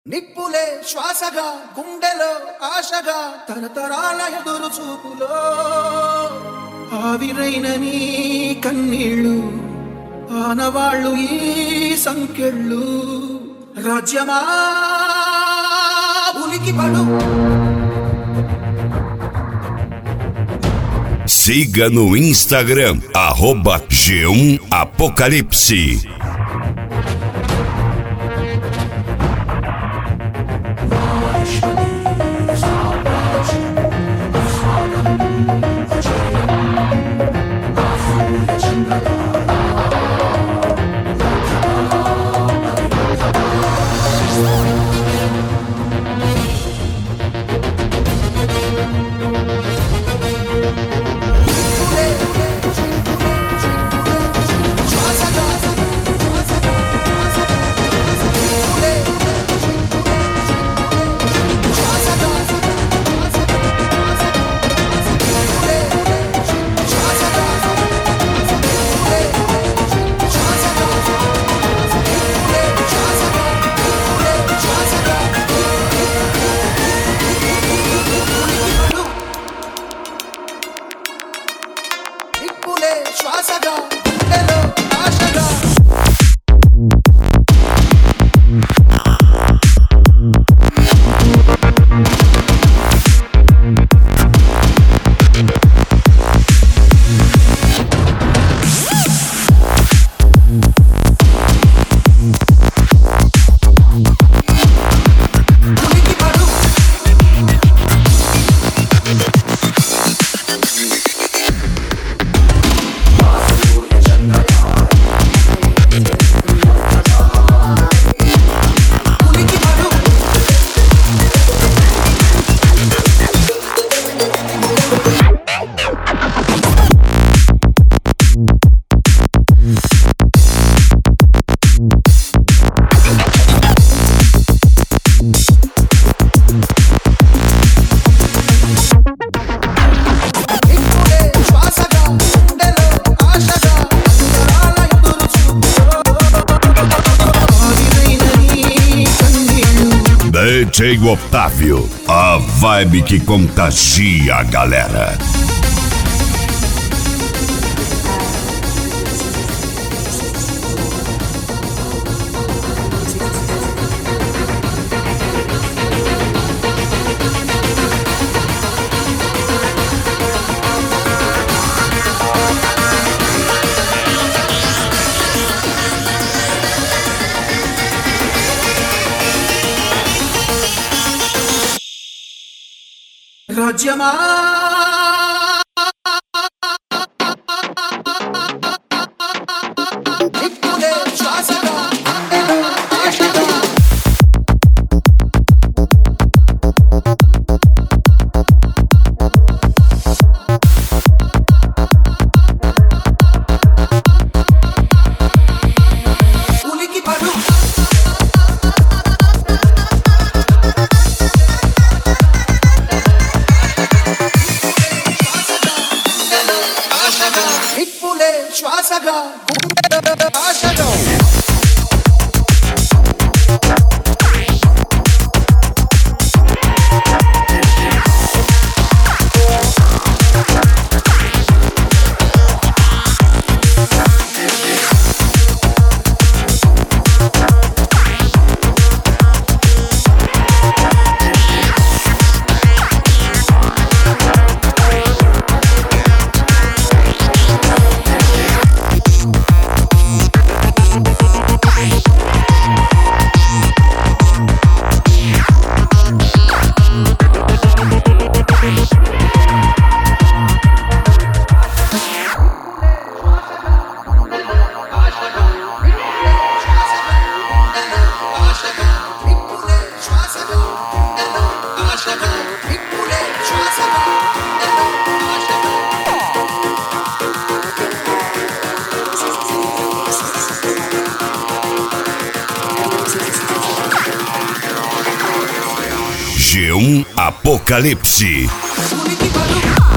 నిప్పులే శ్వాసగా గుండెలో ఆశగా తరతరాల ఎదురు చూపులో ఆవిరైన నీ కన్నీళ్ళు ఆనవాళ్ళు ఈ సంకెళ్ళు రాజ్యమా ఉలికి పడు Siga no Instagram, arroba G1 Apocalipse. శ్వాసగా నిప్పులే శ్వాసగా గుండెలో ఆశగా ఉలికి పడు ఉలికి పడు నిప్పులే శ్వాసగా గుండెలో ఆశగా అంతరాల ఎదురు చూపులో ఆవిరైన నీ కన్నీళ్ళు DJ Otávio, a vibe que contagia a galera. రాజ్యమా నిప్పులే శ్వాసగా గుండెలో ఆశగా ఉలికి పడు నిప్పులే శ్వాసగా గుండెలో ఆశగా నిప్పులే శ్వాసగా గుండెలో ఆశగా నిప్పులే శ్వాసగా గుండెలో ఆశగా G1 Apocalipse. ఉలికి పడు